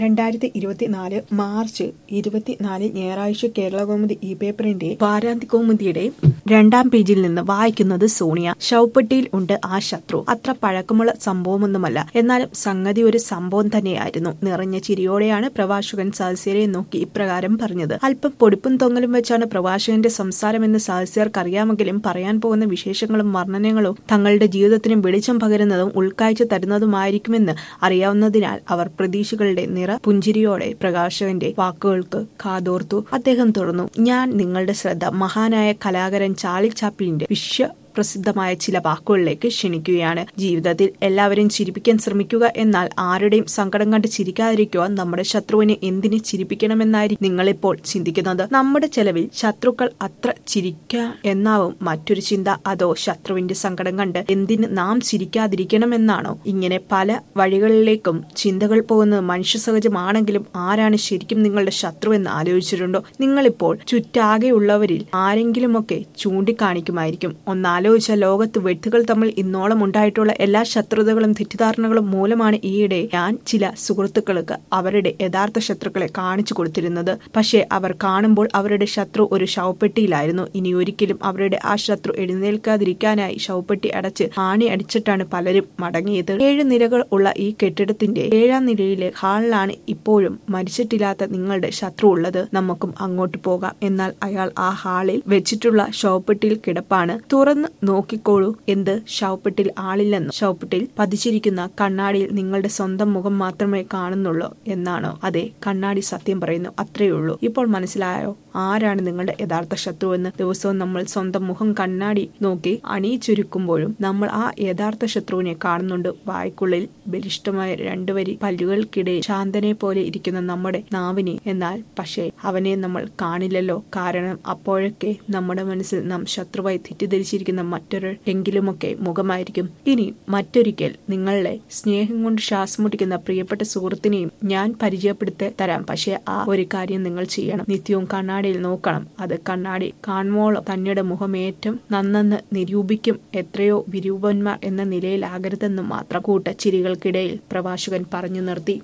രണ്ടായിരത്തി ഇരുപത്തിനാല് മാർച്ച് ഇരുപത്തിനാല് ഞായറാഴ്ച കേരളകൗമുദി ഇ പേപ്പറിന്റെ വാരാന്തി കൗമുദിയുടെ രണ്ടാം പേജിൽ നിന്ന് വായിക്കുന്നത് സോണിയ ശവപ്പെട്ടിയിൽ ഉണ്ട് ആ ശത്രു അത്ര പഴക്കമുള്ള സംഭവമൊന്നുമല്ല എന്നാലും സംഗതി ഒരു സംഭവം തന്നെയായിരുന്നു നിറഞ്ഞ ചിരിയോടെയാണ് പ്രഭാഷകൻ സദസ്യരെ നോക്കി ഇപ്രകാരം പറഞ്ഞത് അല്പം പൊടിപ്പും തൊങ്ങലും വെച്ചാണ് പ്രഭാഷകന്റെ സംസാരമെന്ന് സദസ്യർക്ക് അറിയാമെങ്കിലും പറയാൻ പോകുന്ന വിശേഷങ്ങളും വർണ്ണനകളും തങ്ങളുടെ ജീവിതത്തിനും വെളിച്ചം പകരുന്നതും ഉൾക്കാഴ്ച തരുന്നതുമായിരിക്കുമെന്ന് അറിയാവുന്നതിനാൽ അവർ പ്രതീക്ഷകളുടെ നിറ പുഞ്ചിരിയോടെ പ്രകാശകന്റെ വാക്കുകൾക്ക് കാതോർത്തു അദ്ദേഹം തുറന്നു ഞാൻ നിങ്ങളുടെ ശ്രദ്ധ മഹാനായ കലാകാരൻ ചാർലി ചാപ്ലിന്റെ വിശ്വ പ്രസിദ്ധമായ ചില വാക്കുകളിലേക്ക് ക്ഷണിക്കുകയാണ് ജീവിതത്തിൽ എല്ലാവരെയും ചിരിപ്പിക്കാൻ ശ്രമിക്കുക എന്നാൽ ആരുടെയും സങ്കടം കണ്ട് ചിരിക്കാതിരിക്കുക നമ്മുടെ ശത്രുവിനെ എന്തിന് ചിരിപ്പിക്കണമെന്നായിരിക്കും നിങ്ങളിപ്പോൾ ചിന്തിക്കുന്നത് നമ്മുടെ ചെലവിൽ ശത്രുക്കൾ അത്ര ചിരിക്കുക എന്നാവും മറ്റൊരു ചിന്ത അതോ ശത്രുവിന്റെ സങ്കടം കണ്ട് എന്തിന് നാം ചിരിക്കാതിരിക്കണമെന്നാണോ ഇങ്ങനെ പല വഴികളിലേക്കും ചിന്തകൾ പോകുന്നത് മനുഷ്യ സഹജമാണെങ്കിലും ആരാണ് ശരിക്കും നിങ്ങളുടെ ശത്രു എന്ന് ആലോചിച്ചിട്ടുണ്ടോ നിങ്ങളിപ്പോൾ ചുറ്റാകെയുള്ളവരിൽ ആരെങ്കിലുമൊക്കെ ചൂണ്ടിക്കാണിക്കുമായിരിക്കും ഒന്നാലോചിച്ച ലോകത്ത് വ്യക്തികൾ തമ്മിൽ ഇന്നോളം ഉണ്ടായിട്ടുള്ള എല്ലാ ശത്രുതകളും തെറ്റിദ്ധാരണകളും മൂലമാണ് ഈയിടെ ഞാൻ ചില സുഹൃത്തുക്കൾക്ക് അവരുടെ യഥാർത്ഥ ശത്രുക്കളെ കാണിച്ചു കൊടുത്തിരുന്നത് പക്ഷേ അവർ കാണുമ്പോൾ അവരുടെ ശത്രു ഒരു ശവപ്പെട്ടിയിലായിരുന്നു ഇനി ഒരിക്കലും അവരുടെ ആ ശത്രു എഴുന്നേൽക്കാതിരിക്കാനായി ശവപ്പെട്ടി അടച്ച് ആണി അടിച്ചിട്ടാണ് പലരും മടങ്ങിയത് ഏഴ് നിലകൾ ഉള്ള ഈ കെട്ടിടത്തിന്റെ ഏഴാം നിലയിലെ ഹാളിലാണ് ഇപ്പോഴും മരിച്ചിട്ടില്ലാത്ത നിങ്ങളുടെ ശത്രു ഉള്ളത് നമുക്കും അങ്ങോട്ട് പോകാം എന്നാൽ അയാൾ ആ ഹാളിൽ വെച്ചിട്ടുള്ള ശവപ്പെട്ടിയിൽ കിടപ്പാണ് തുറന്ന് നോക്കിക്കോളൂ എന്ത് ശവപ്പെട്ടിൽ ആളില്ലെന്നും ശവപ്പെട്ടിൽ പതിച്ചിരിക്കുന്ന കണ്ണാടിയിൽ നിങ്ങളുടെ സ്വന്തം മുഖം മാത്രമേ കാണുന്നുള്ളൂ എന്നാണോ അതെ കണ്ണാടി സത്യം പറയുന്നു അത്രയേ ഉള്ളൂ ഇപ്പോൾ മനസ്സിലായോ ആരാണ് നിങ്ങളുടെ യഥാർത്ഥ ശത്രുവെന്ന് ദിവസവും നമ്മൾ സ്വന്തം മുഖം കണ്ണാടി നോക്കി അണിയിച്ചൊരുക്കുമ്പോഴും നമ്മൾ ആ യഥാർത്ഥ ശത്രുവിനെ കാണുന്നുണ്ട് വായ്ക്കുള്ളിൽ ബലിഷ്ടമായ രണ്ടുവരി പല്ലുകൾക്കിടയിൽ ശാന്തനെ പോലെ ഇരിക്കുന്ന നമ്മുടെ നാവിനെ എന്നാൽ പക്ഷേ അവനെ നമ്മൾ കാണില്ലല്ലോ കാരണം അപ്പോഴൊക്കെ നമ്മുടെ മനസ്സിൽ നാം ശത്രുവായി തെറ്റിദ്ധരിച്ചിരിക്കുന്ന മറ്റൊരു എങ്കിലുമൊക്കെ മുഖമായിരിക്കും ഇനി മറ്റൊരിക്കൽ നിങ്ങളുടെ സ്നേഹം കൊണ്ട് ശ്വാസം മുട്ടിക്കുന്ന പ്രിയപ്പെട്ട സുഹൃത്തിനെയും ഞാൻ പരിചയപ്പെടുത്തി തരാം പക്ഷേ ആ ഒരു കാര്യം നിങ്ങൾ ചെയ്യണം നിത്യവും കണ്ണാടിയിൽ നോക്കണം അത് കണ്ണാടി കാണുമ്പോളം തന്നെയുടെ മുഖമേറ്റം നന്നെന്ന് നിരൂപിക്കും എത്രയോ വിരൂപന്മാർ എന്ന നിലയിലാകരുതെന്ന് മാത്രം കൂട്ടച്ചിരികൾക്കിടയിൽ പ്രഭാഷകൻ പറഞ്ഞു നിർത്തി